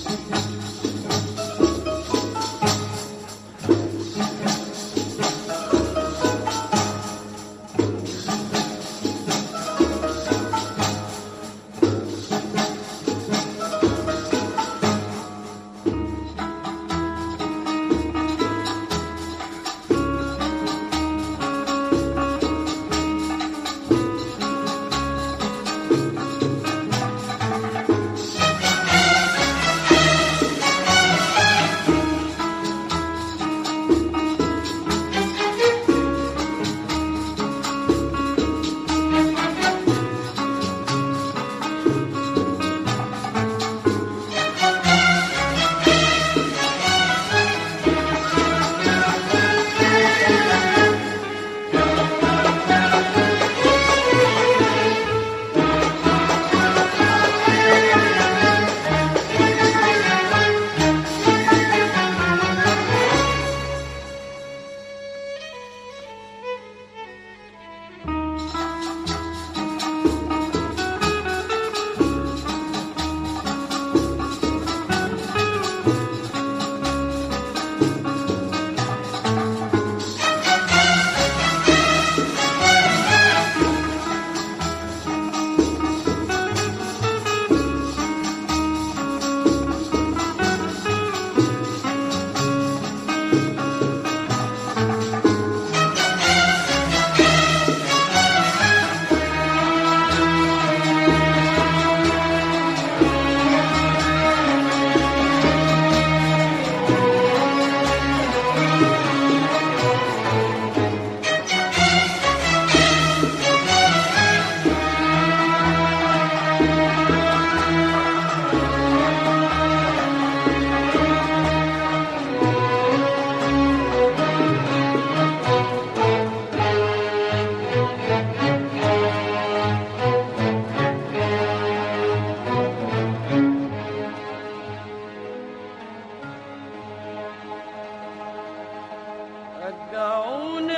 رجعوني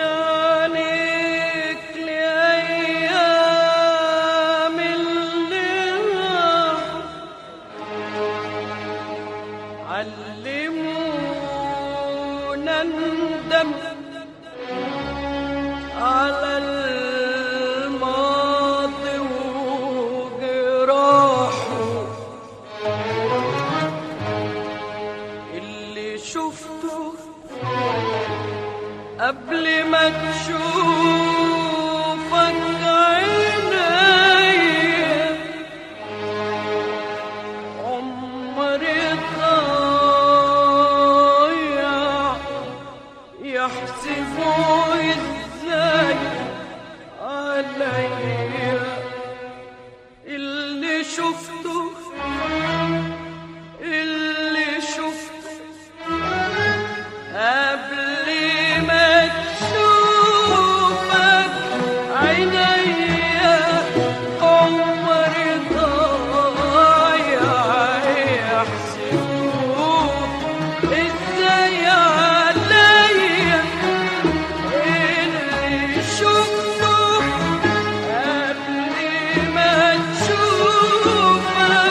عليك لأيام اللي راح علمونا ندم على الماضي وجراحه اللي شفته قبل ما تشوفك عيني عمري ضايع يحسبوا ازاي عليا اللي شفته اللي شفته قبل ما تشوفك عينيا عمري ضايع يحسبوك ازاي عليا اللي شفته قبل ما تشوفك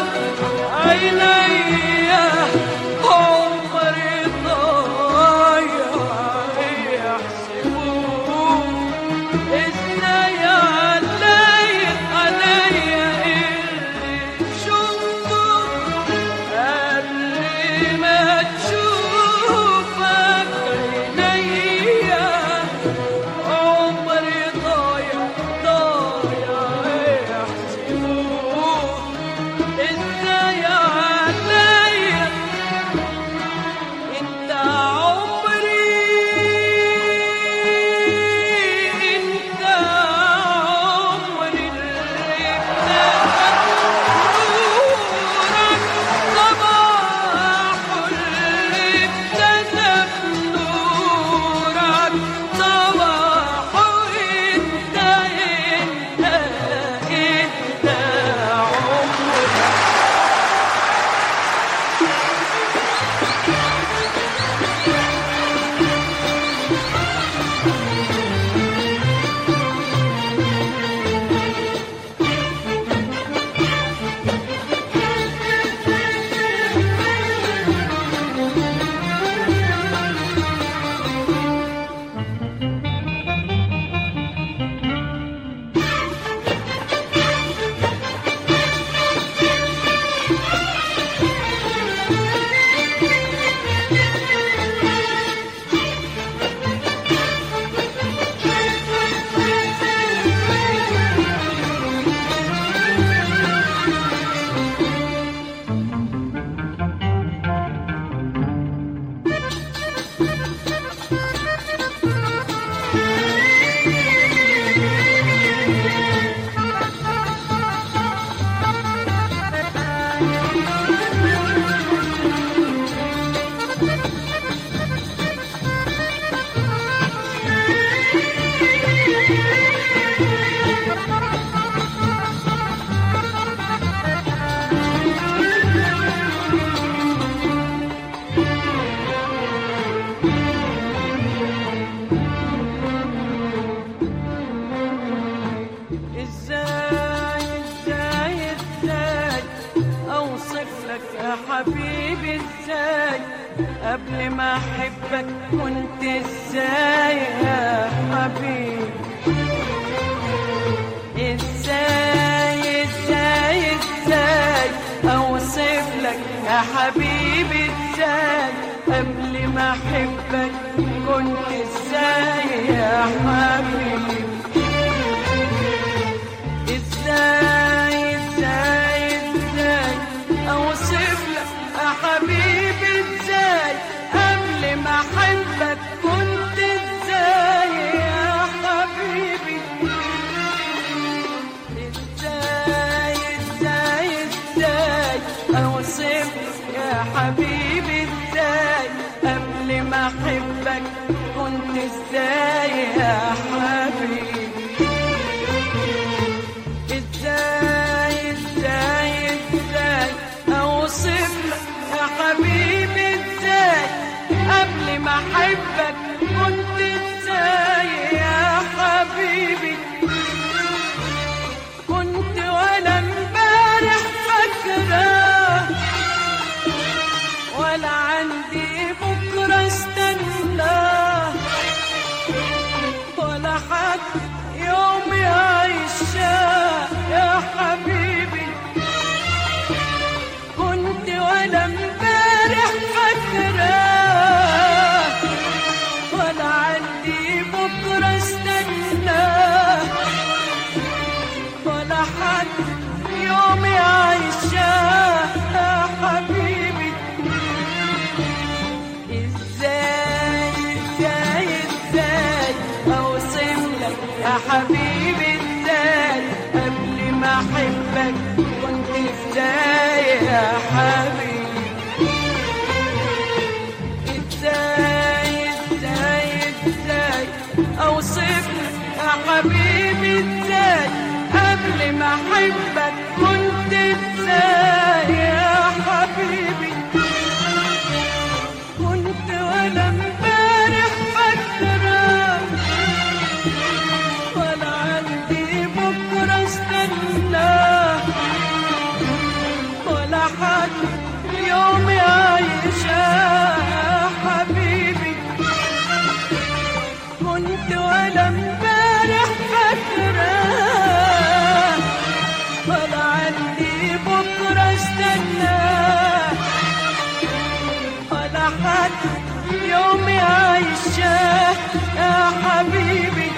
ازاي ازاي ازاي اوصف لك يا حبيبي ازاي قبل ما احبك كنت ازاي يا حبيبي ازاي ازاي ازاي اوصف لك يا حبيبي ازاي قبل ما احبك كنت ازاي يا حبيبي ازاي ازاي ازاي اوصف لك يا حبيبي ازاي قبل ما احبك كنت ازاي يا حبيبي ازاي ازاي ازاي اوصف لك يا حبيبي ازاي قبل ما احبك كنت ازاي يا حبيبي ازاي ازاي ازاي اوصف لك يا حبيبي ازاي قبل ما احبك كنت ازاي يا حبيبي كنت ولا امبارح فاكره ولا عندي بكره استناه ولا حد يوم يعيشها يا حبيبي كنت ولا امبارح فاكرة ولا عندي بكرة استنى ولا حد يوم يعيشها يا حبيبي ازاي ازاي ازاي اوصف لك يا حبيبي ازاي قبل ما احبك كنت ازاي يا حبيبي ازاي ازاي ازاي اوصف لك يا حبيبي ازاي قبل ما احبك كنت ازاي يا حبيبي كنت ولا امبارح فاكرة ولا عندي بكرة استنى ولا حد يوم يعيشها يا حبيبي كنت ولا امبارح فاكرة ولا عندي بكرة استنى ولا حد يوم يعيشه يا حبيبي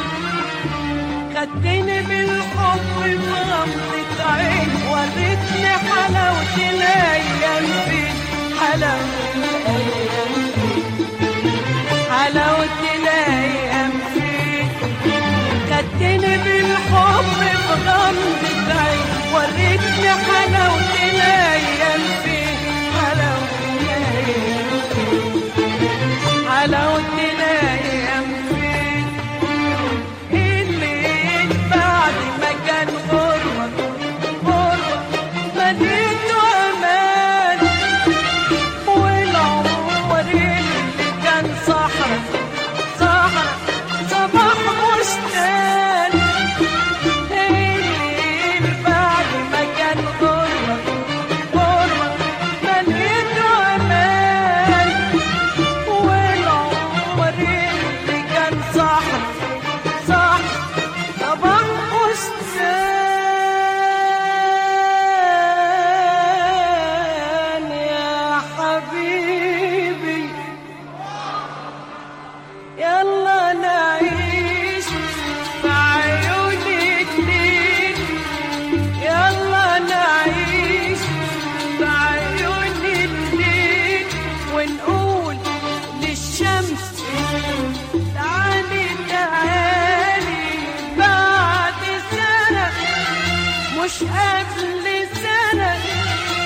خدتني بالحب بغمضة عين وريتني حلاوة الأيام فين حلاوة الأيام فين حلاوة الأيام فين خدتني بالحب بغمضة عين وريتني حلاوة الأيام فين حلاوة الأيام فين حلاوة الأيام فين الليل بعد ما كان غربة غربة مليته أمان والعمر اللي كان صحرا صحرا صباح بستان الليل بعد ما كان غربة غربة مليته أمان والعمر اللي كان صحرا صح صباح بستان يا حبيبي يلا نعيش في عيونك ليك يلا نعيش في عيونك ليك ونقول للشمس تعالي تعالي بعد سنة مش قبل سنة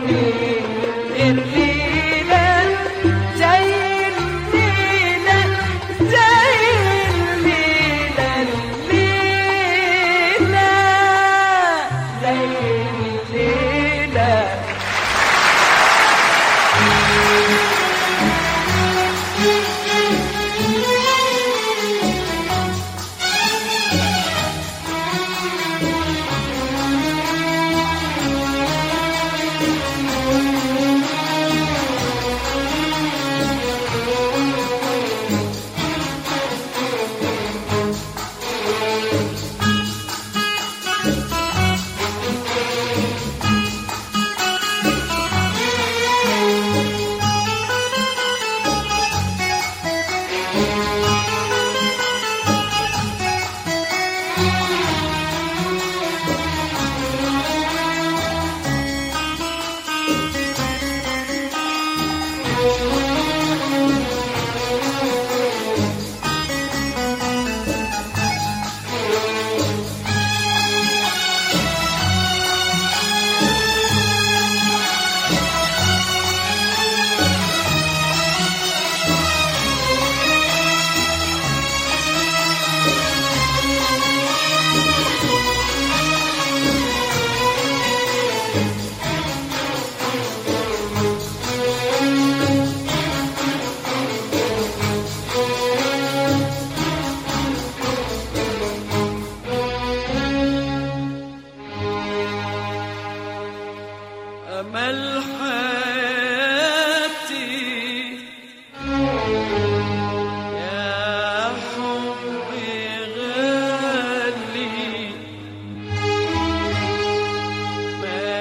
عيوني الليلة زي الليلة زي الليلة الليلة زي الليلة أمل حياتي يا حبي غالي ما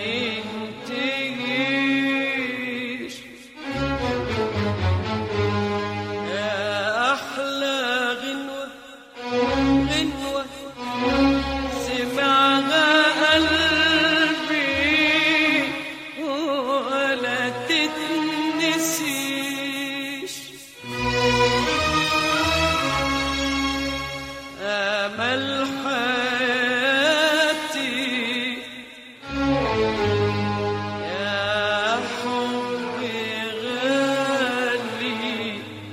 ينتهيش يا أحلى غنوة غنوة سمعها قلبي ولا تتنسيش أمل حياتي يا حبي غالي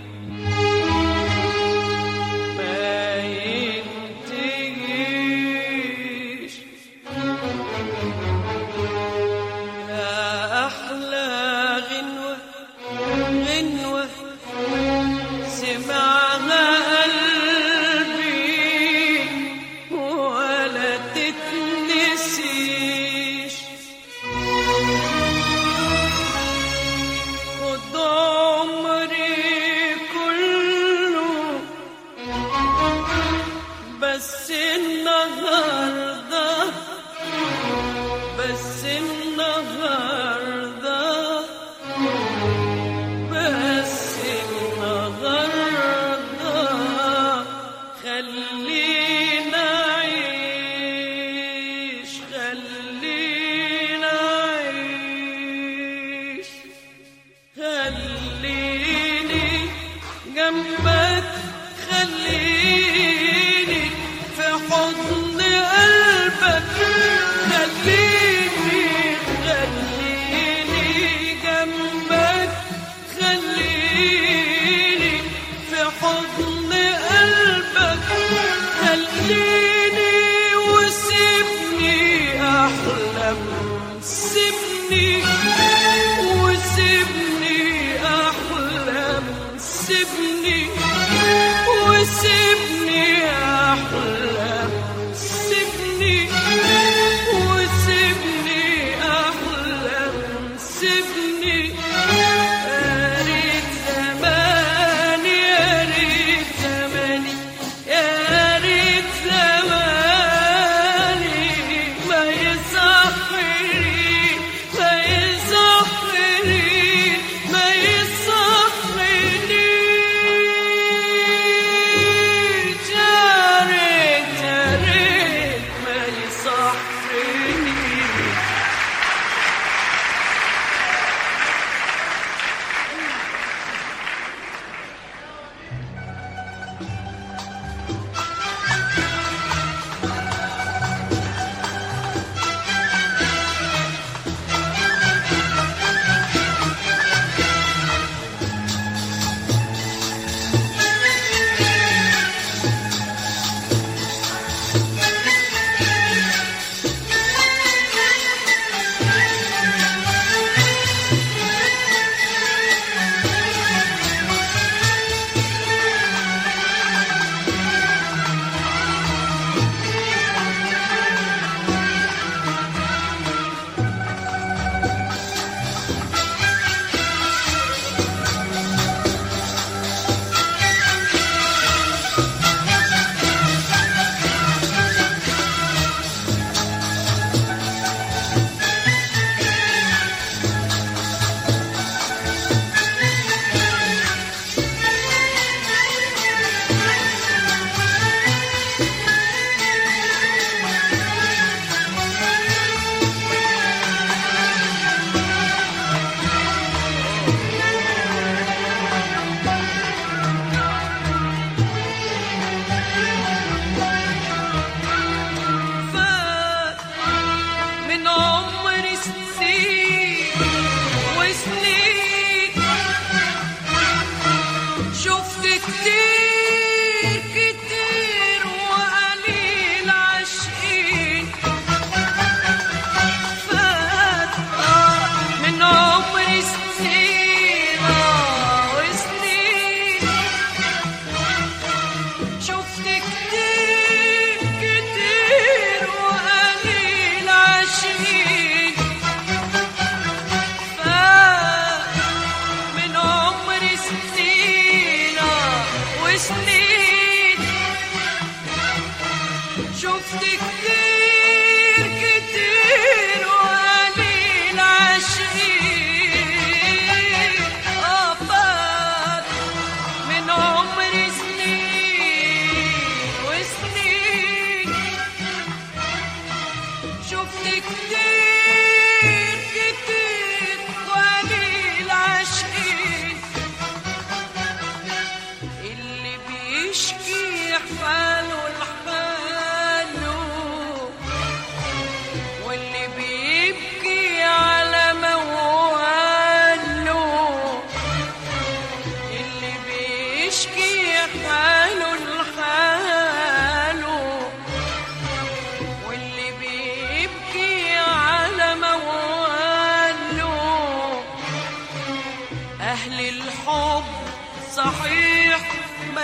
ما ينتهيش يا أحلى غنوة غنوة سمعها قلبي ولا تتنسيش خد عمري كله بس النهارده بس النهارده بس النهارده خلينا عيش خلينا عيش خليني جنبك خليني في حضن قلبك خليني خليني جنبك خليني في حضن قلبك خليني وسيبني أحلم سيبني وسيبني أحلم سيبني وسيبني أحلم سيبني وسيبني أحلم سيبني يا ريت زماني يا ريت زماني يا ريت زماني ما يصحني ما يصحني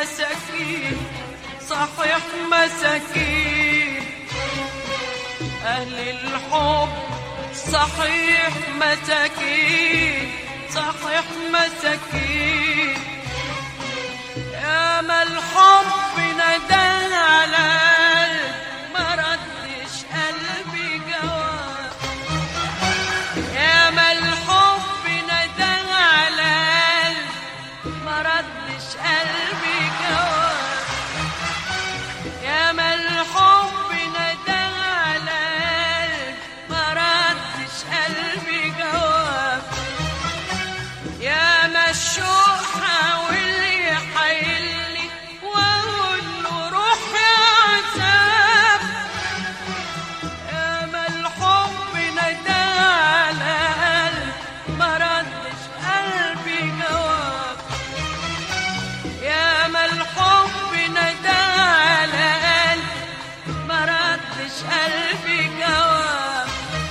مساكين صحيح مساكين أهل الحب صحيح مساكين صحيح مساكين يا ما الحب ندى على قلب ما ردش قلبي جواب يا ما الحب ندى على قلب ما ردش قلبي جواب يا ما الحب ندى على قلب ما ردش قلبي جواب يا ما الشوق حاول يحيلني واقول له روح يا عذاب يا ما الحب ندى على قلب ما ردش قلبي جواب يا ما الحب ندى على قلب ما ردش قلبي جواب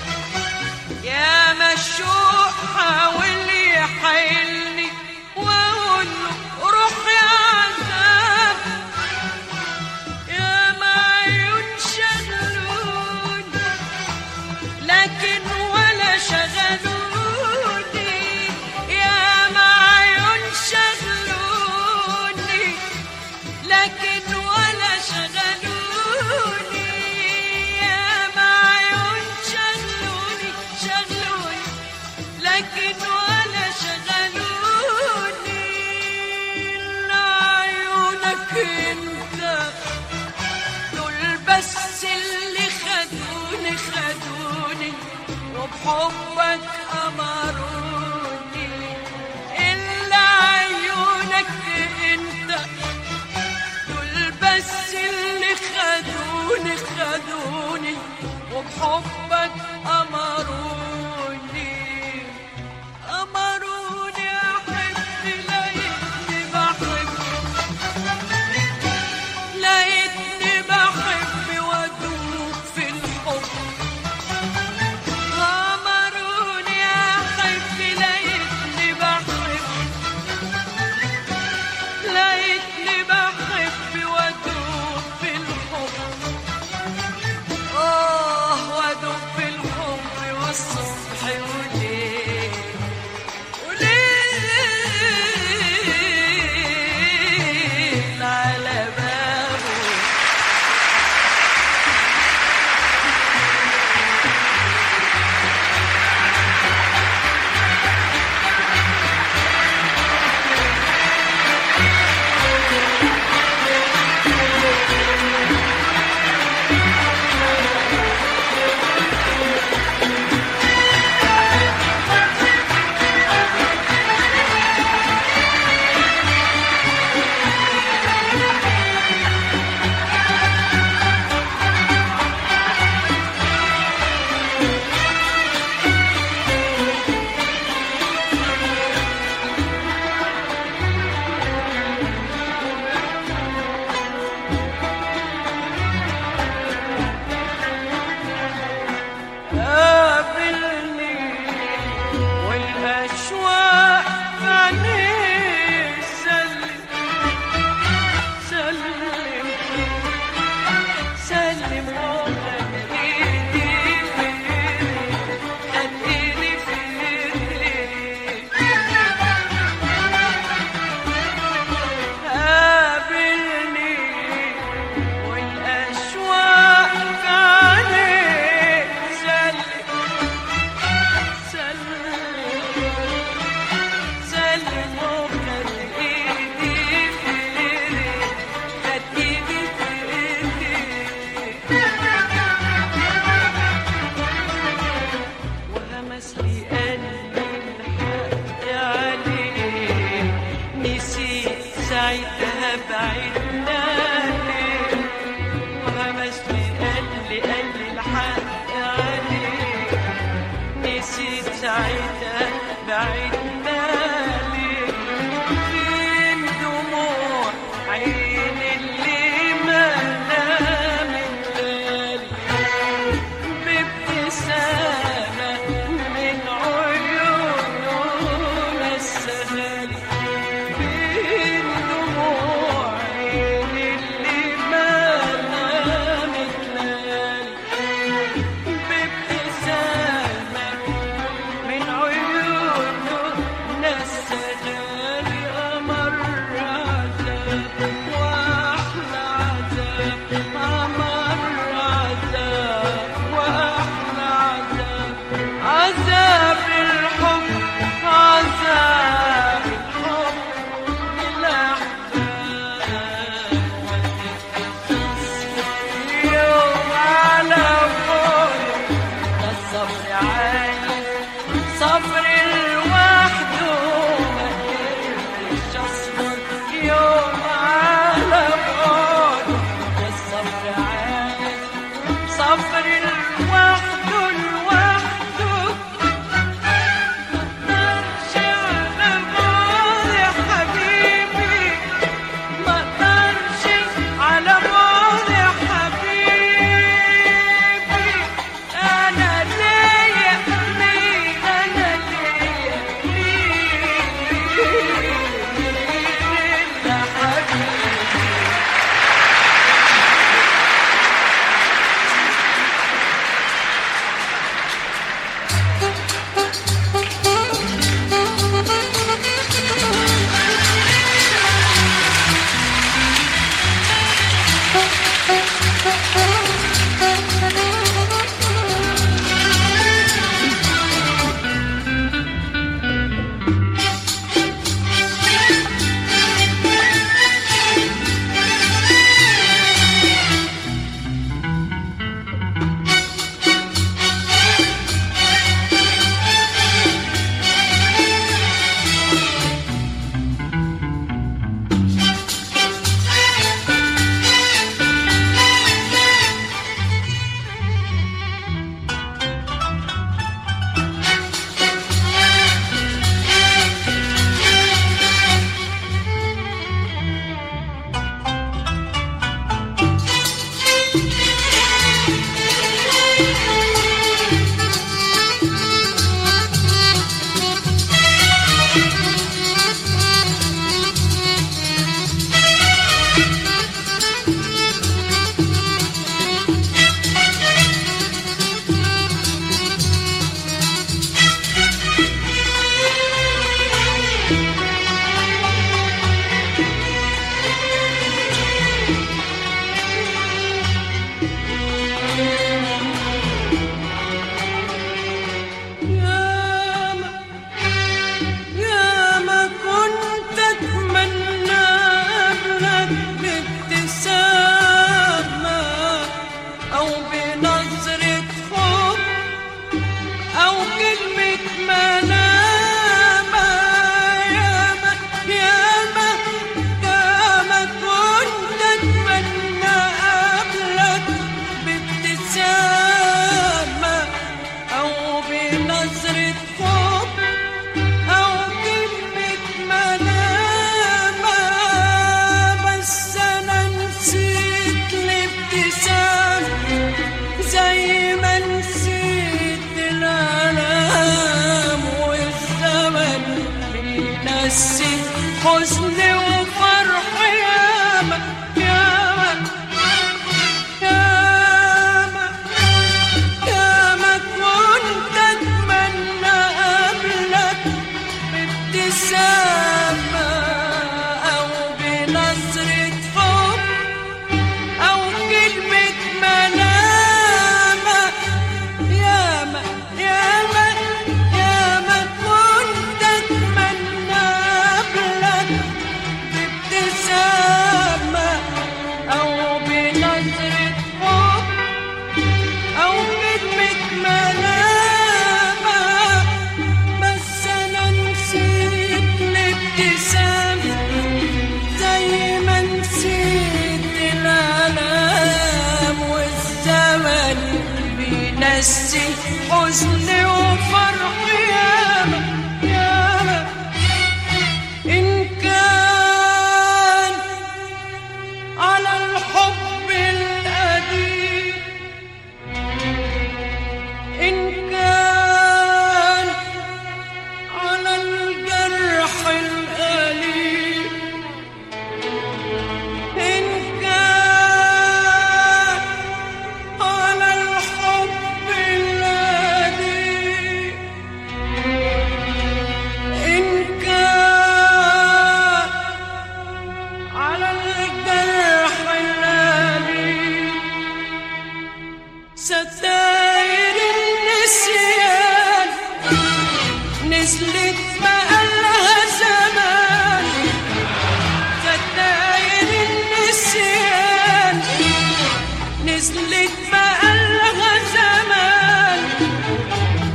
يا ما الشوق حاول يحيلني واقول له روح يا عذاب يا ما عيون شغلوني لكن ولا شغلوني يا ما عيون شغلوني لكن ولا شغلوني يا ما عيون شغلوني شغلوني لكن ولا شغلوني إلا عيونك انت دول بس اللي خدوني خدوني وبحبك أمروني إلا عيونك انت دول بس اللي خدوني خدوني وبحبك أمروني أمروني أحب لقيتني بحب لقيتني بحب وأدوب في الحب غمروني أحب لقيتني بحب لقيتني بحب وأدوب في الحب آه وأدوب في الحب والصبح وليل وليل على بابه قابلني والأشواق عني سلم سلم سلم وخد إيدي في إيدي خد إيدي في إيدي قابلني والأشواق عني سلم سلم سلم وخد ايدي في ايدي خد ايدي في ايدي وهمس لي قلبي الحق عليه نسيت ساعتها بعدنا ليه وهمس لي قلبي قلبي الحق عليه نسيت ساعتها بعدنا ليه فين دموع عين اللي ما نامت بالي بابتسامة من عيون السهالي فين دموع عايز صبر لوحده ما قدرتش اصبر يوم على بعده الصبر عايز صبر لوحده لوحده مقدرش على بعد يا حبيبي مقدرش على بعد يا حبيبي انا ليا مين انا ليا مين يا حبيبي ياما ياما كنت اتمنى قبلك بابتسامة او بنظرة حب او كلمة ملامة ياما ياما ياما كنت اتمنى قبلك بابتسامة او بنظرة حب او كلمة ملامة بس انا نسيت الابتسام زي ما نسيت الالام والزمن بينسي حزني وفرحي ياما ياما ياما ياما كنت اتمنى قبلك بابتسامة او بنظرة حب او كلمة ملامة ياما ياما ياما كنت اتمنى قبلك بابتسامة او بنظرة حب أو كلمة ملامة بس أنا نسيت الابتسام زي ما نسيت الآلام والزمن بينسي حزني وفرحي ياما ياما إن كان على الحب القديم إن كان على الجرح الأليم إن كان على الحب القديم إن كان على الجرح الأليم ستاير النسيان نزلت بقالها زمان ستاير النسيان نزلت بقالها زمان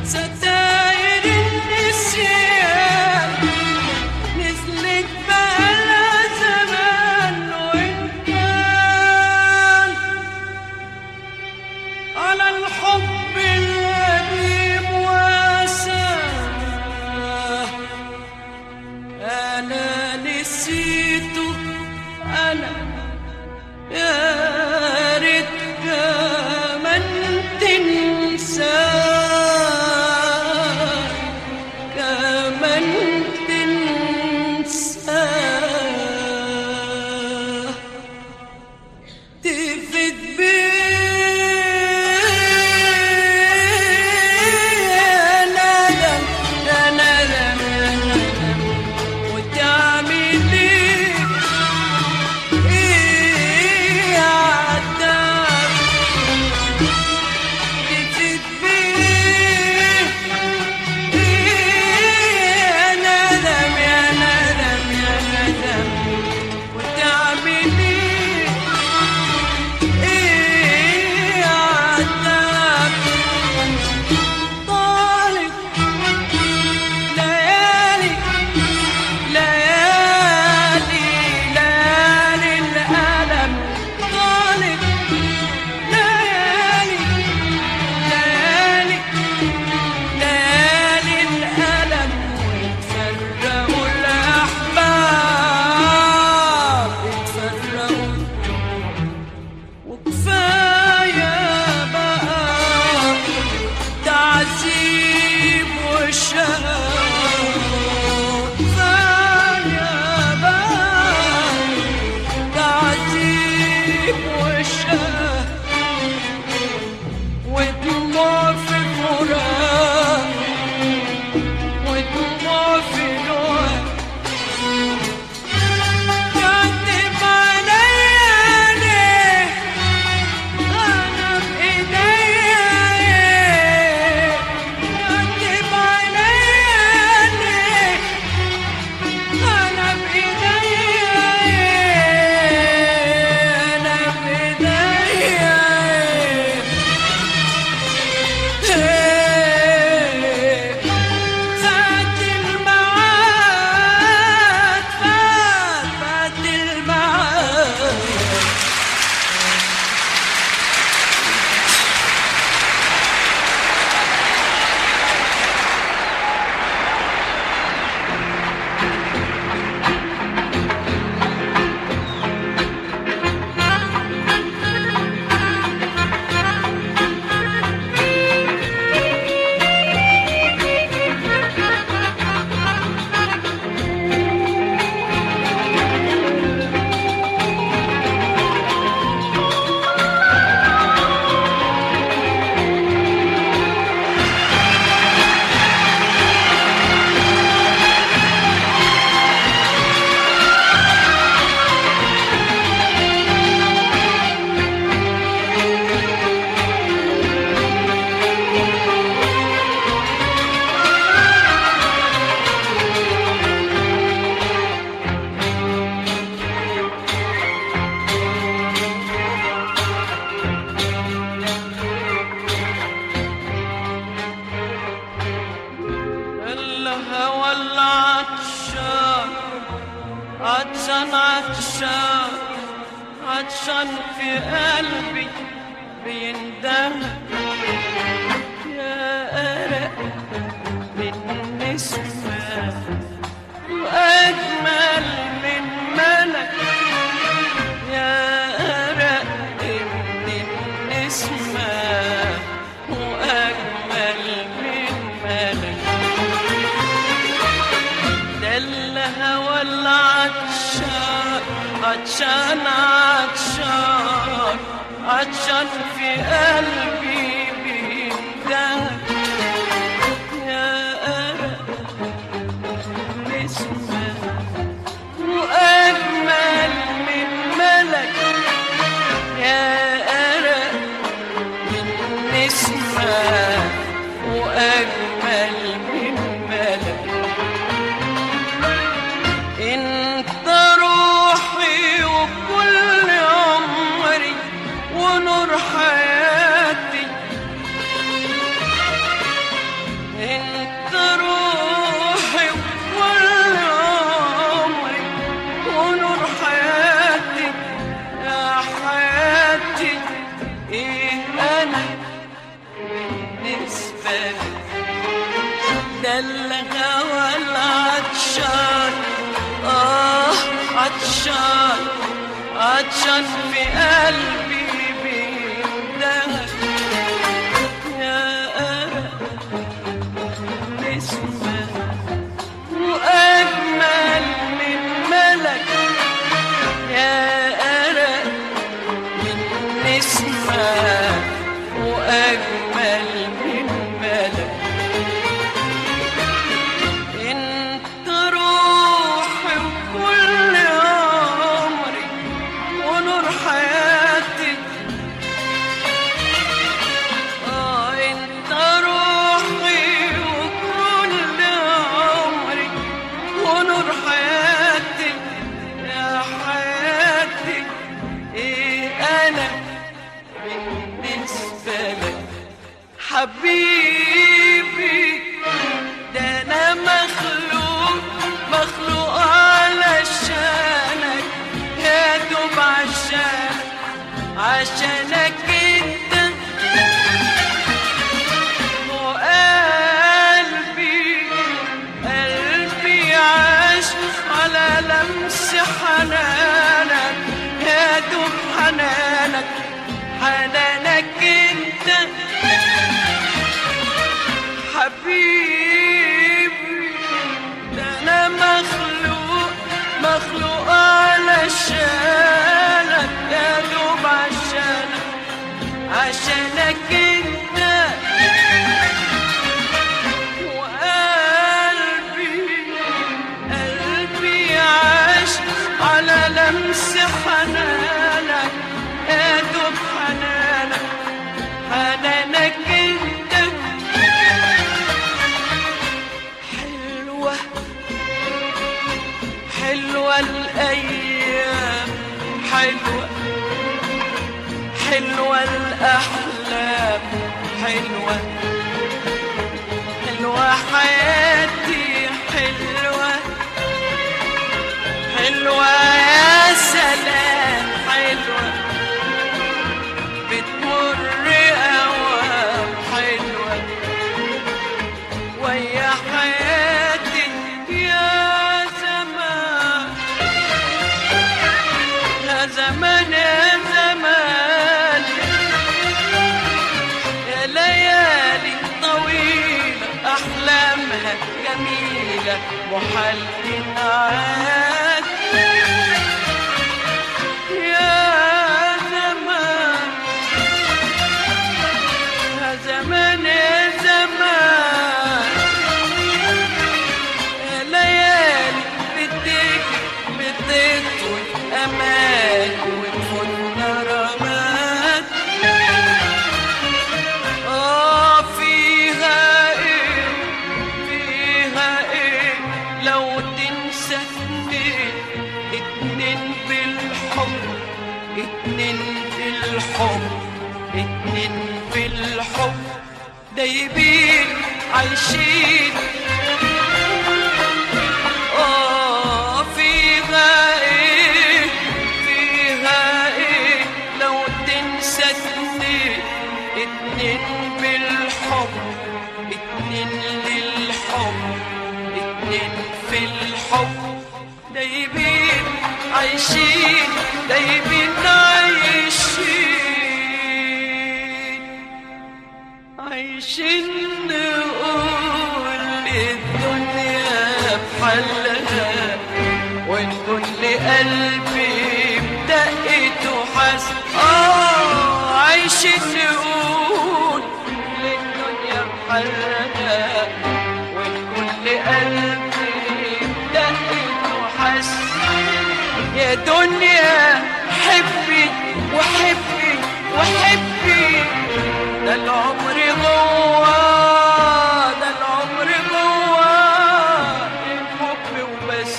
الهوى العطشان عطشان عطشان عطشان في قلبي بيندهك يا أرق من نسمة وأجمل من ملك يا أرق من النسمة وأجمل من ملك ده الهوى العطشان عطشان عطشان عطشان في قلبي بيندهك يا أرق نسمة وأجمل من ملك يا أرق من نسمة وأجمل من ملك انت روحي وكل عمري ونور حياتي انت روحي وكل عمري ونور حياتي يا حياتي ايه انا بالنسبه لك ده الهوى العطشان آه عطشان عطشان في قلبي بيندهك يا أرق نسمة وأجمل من ملك يا أرق من نسمة وأجمل من ملك انت روحي وكل عمري ونور حياتي اه انت روحي وكل عمري ونور حياتي يا حياتي ايه انا بالنسبه لك حبيبي ده انا مخلوق مخلوق علشانك يا دوب عشان عشانك انت وقلبي قلبي عاش على لمس حنانك يا دوب حنانك حنانك انت حبيبي ده انا مخلوق مخلوق علشانك يا دوب عشانك عشانك انت وقلبي قلبي عاش على لمس حنانك يا دوب حنانك حنانك انت حلوة حلوة الأيام حلوة حلوة الأحلام حلوة حلوة حياتي حلوة حلوة يا سلام حلوة بتمر أوام حلوة ويا حياتي يا زمان يا زمان يا زمان يا ليالي طويلة أحلامها جميلة محل نعاد يا زمان يا زمان يا زمان يا ليالي بتجري بتطوي أمان وتفوتنا رماد آه فيها إيه فيها إيه لو تنسى اتنين اتنين بالحب اتنين بالحب اتنين بالحب دايبين عايشين للحب اتنين في الحب دايبين عايشين دايبين عايشين عايشين نقول للدنيا بحلها ونقول لقلبي بدقته حس اه عايشين نقول للدنيا بحلها ونقول لقلبي بدقته حس يا دنيا حبي وحبي وحبي ده العمر جوا ده العمر جوا الحب وبس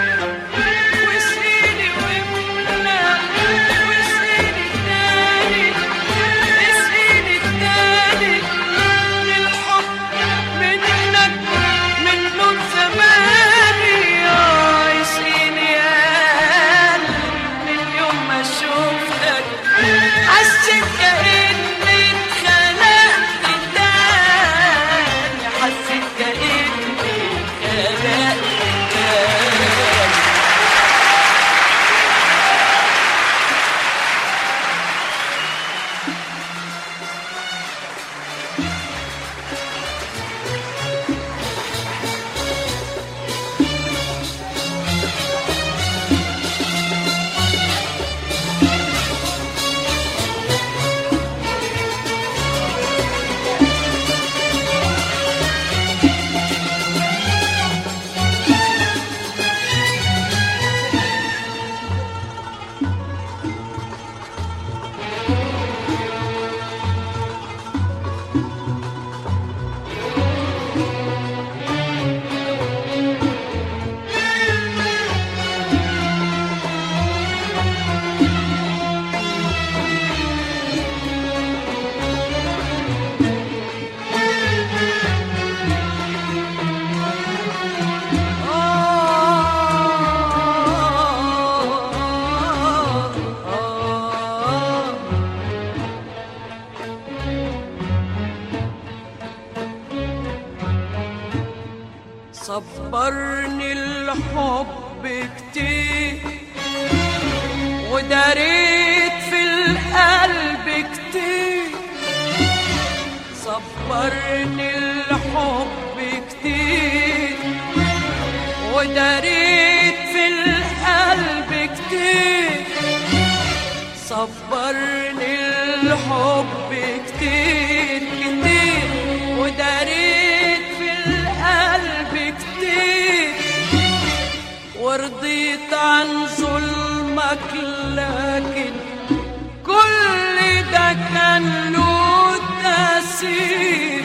واسقيني واملا واسقيني التاني اسقيني التاني للحب منك من نور زماني آه، اسقيني يا قلبي من يوم ما شفتك حسيت كأني اتخلقت تاني حسيت كأني اتخلقت تاني صبرني الحب كتير وداريت في القلب كتير صبرني الحب كتير وداريت في القلب كتير صبرني الحب كتير كتير وداريت في القلب كتير ورضيت عن ظلمك لكن كل ده كان له تأثير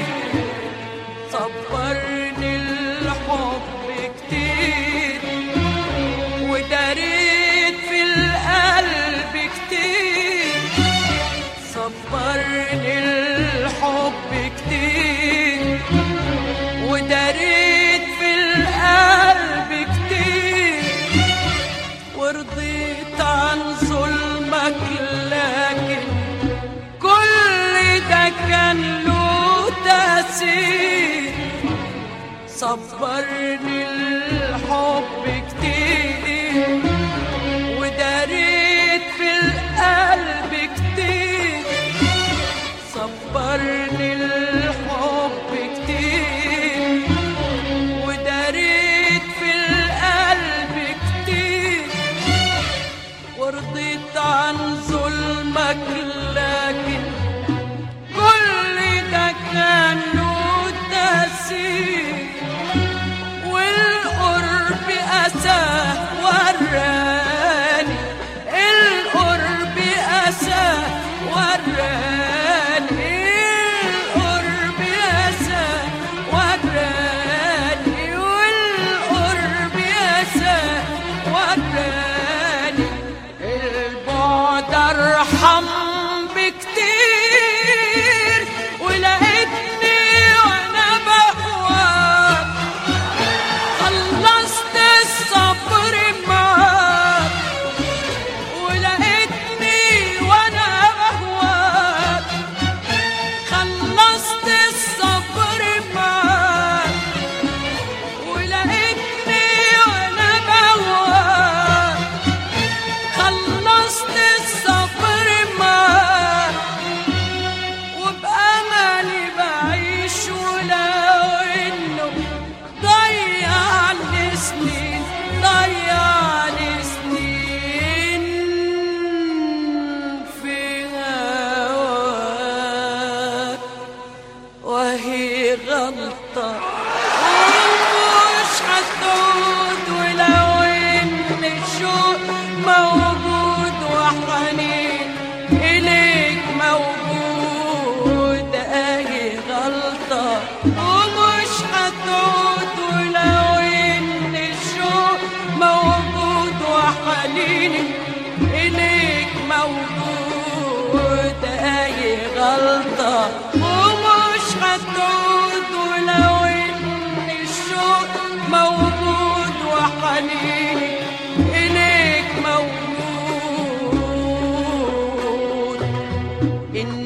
صبرني الحب كتير وداريت في القلب كتير صبرني الحب كتير وداريت في القلب كتير ورضيت عن ظلمك لكن كل ده كان له تأثير صبرني الحب كتير وداريت في القلب كتير صبرني الحب كتير وداريت في القلب كتير ورضيت عن ظلمك لكن كل ده كان له تأثير والقرب أساه وراني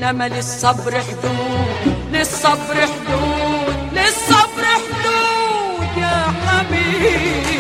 انما للصبر حدود للصبر حدود للصبر حدود يا حبيبي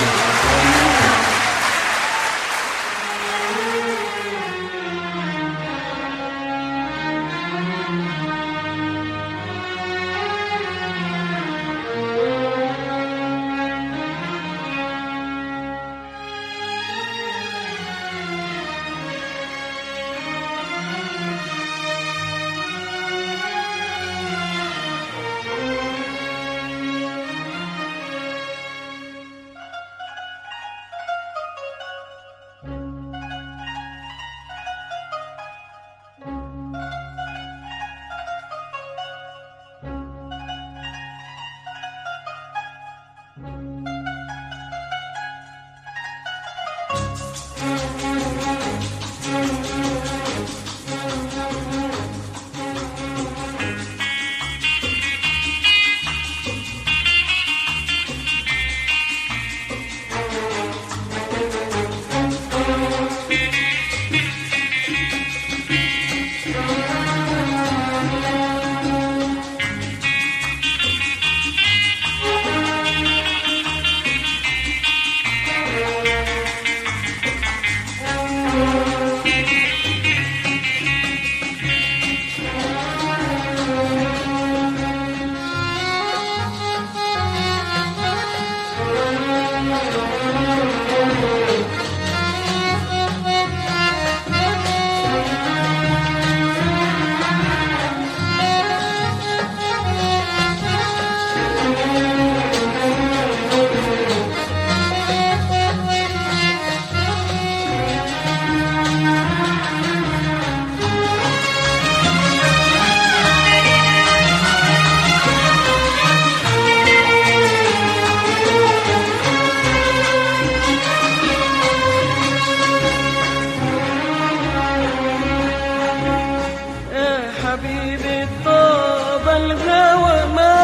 يا حبيبي طاب الهوى ما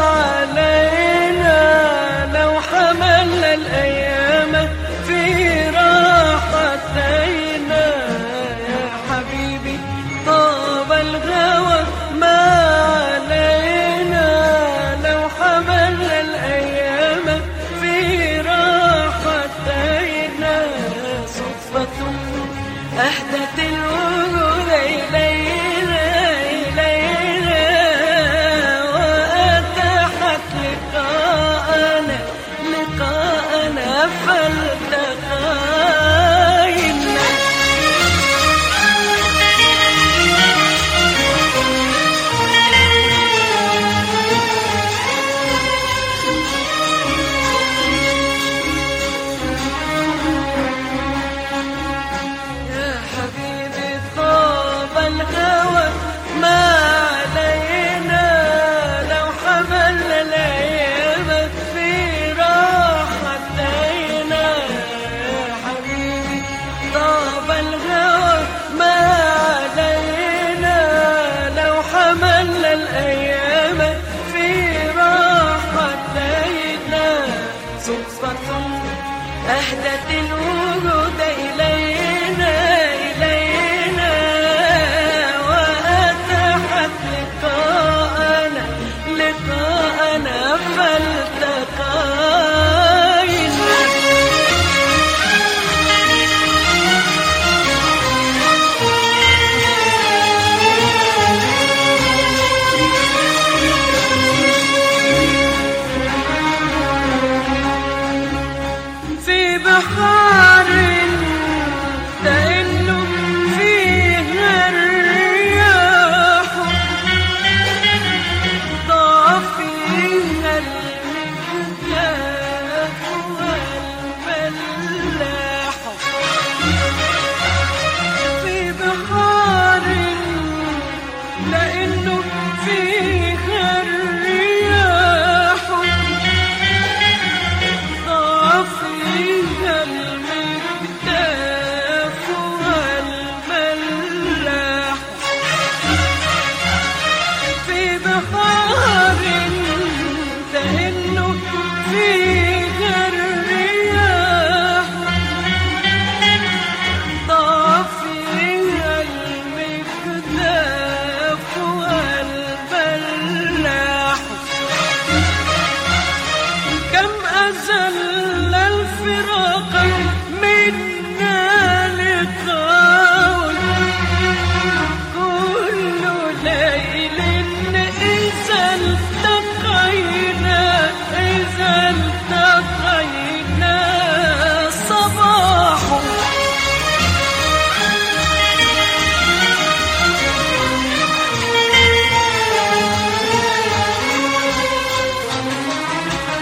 علينا لو حملنا الأيام في راحتينا يا حبيبي طاب الهوى ما علينا لو حملنا الأيام في راحتينا صدفة أهدت الورود إلينا إلينا وأتاحت لقاءنا لقاءنا فالتقينا يا حبيبي طاب الهوى ما علينا لو حملنا الأيام في راحتينا يا حبيبي طاب الهوى ما علينا لو حملنا الأيام في راحتينا صدفة أهدت الوجود إلينا إلينا وأتاحت لقاءنا لقاءنا فالتقينا في بحار